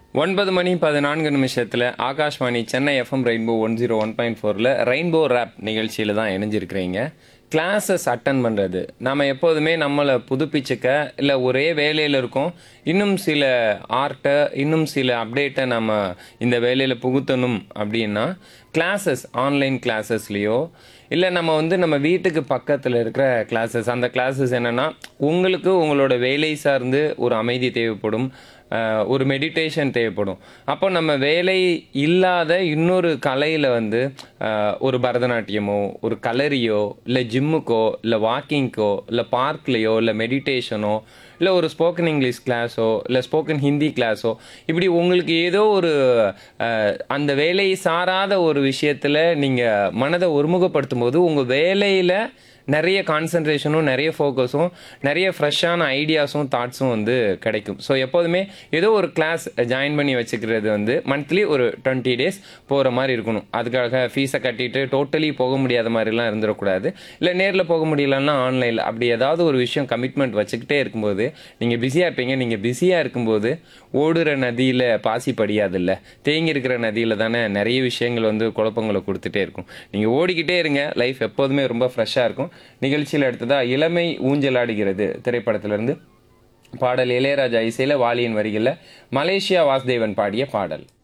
ஒன்பது மணி பதினான்கு நிமிஷத்தில் Akashvani Chennai FM Rainbow one zero one point ஃபோரில் ரெயின்போ ரேப் நிகழ்ச்சியில் தான் இணைஞ்சிருக்கிறீங்க கிளாஸஸ் அட்டன் பண்ணுறது நம்ம எப்போதுமே நம்மளை புதுப்பிச்சுக்க இல்லை ஒரே வேலையில் இருக்கோம் இன்னும் சில ஆர்ட்டை இன்னும் சில அப்டேட்டை நம்ம இந்த வேலையில் புகுத்தணும் அப்படின்னா கிளாஸஸ் ஆன்லைன் கிளாஸஸ்லேயோ இல்லை நம்ம வந்து நம்ம வீட்டுக்கு பக்கத்தில் இருக்கிற கிளாஸஸ் அந்த கிளாஸஸ் என்னென்னா உங்களுக்கு உங்களோட வேலை சார்ந்து ஒரு அமைதி தேவைப்படும் அஹ், ஒரு மெடிடேஷன் தேவைப்படும் அப்போ நம்ம வேலை இல்லாத இன்னொரு கலையில் வந்து அஹ், ஒரு பரதநாட்டியமோ ஒரு கலரியோ இல்லை ஜிம்முக்கோ இல்லை வாக்கிங்க்கோ இல்லை பார்க்லேயோ இல்லை மெடிடேஷனோ இல்லை ஒரு ஸ்போக்கன் இங்கிலீஷ் கிளாஸோ இல்லை ஸ்போக்கன் ஹிந்தி கிளாஸோ இப்படி உங்களுக்கு ஏதோ ஒரு அஹ், அந்த வேலையை சாராத ஒரு விஷயத்தில் நீங்கள் மனதை ஒருமுகப்படுத்தும் போது உங்கள் வேலையில் நிறைய கான்சன்ட்ரேஷனும் நிறைய ஃபோக்கஸும் நிறைய ஃப்ரெஷ்ஷான ஐடியாஸும் தாட்ஸும் வந்து கிடைக்கும் ஸோ எப்போதுமே ஏதோ ஒரு கிளாஸ் ஜாயின் பண்ணி வச்சுக்கிறது வந்து மந்த்லி ஒரு டுவெண்ட்டி டேஸ் போகிற மாதிரி இருக்கணும் அதுக்காக ஃபீஸை கட்டிட்டு டோட்டலி போக முடியாத மாதிரிலாம் இருந்துடக்கூடாது இல்லை நேரில் போக முடியலன்னா ஆன்லைனில் அப்படி ஏதாவது ஒரு விஷயம் கமிட்மெண்ட் வச்சுக்கிட்டே இருக்கும்போது நீங்கள் பிஸியாக இருப்பீங்க நீங்கள் பிஸியாக இருக்கும்போது ஓடுற நதியில் பாசி படியாதுல்ல தேங்கி இருக்கிற நதியில் தானே நிறைய விஷயங்கள் வந்து குழப்பங்களை கொடுத்துட்டே இருக்கும் நீங்கள் ஓடிக்கிட்டே இருங்க லைஃப் எப்போதுமே ரொம்ப ஃப்ரெஷ்ஷாக இருக்கும் நிகழ்ச்சியில் அடுத்ததா இளமை ஊஞ்சலாடுகிறது திரைப்படத்திலிருந்து பாடல் இளையராஜா இசையில் வாலியின் வரிகளில் மலேசியா வாசுதேவன் பாடிய பாடல்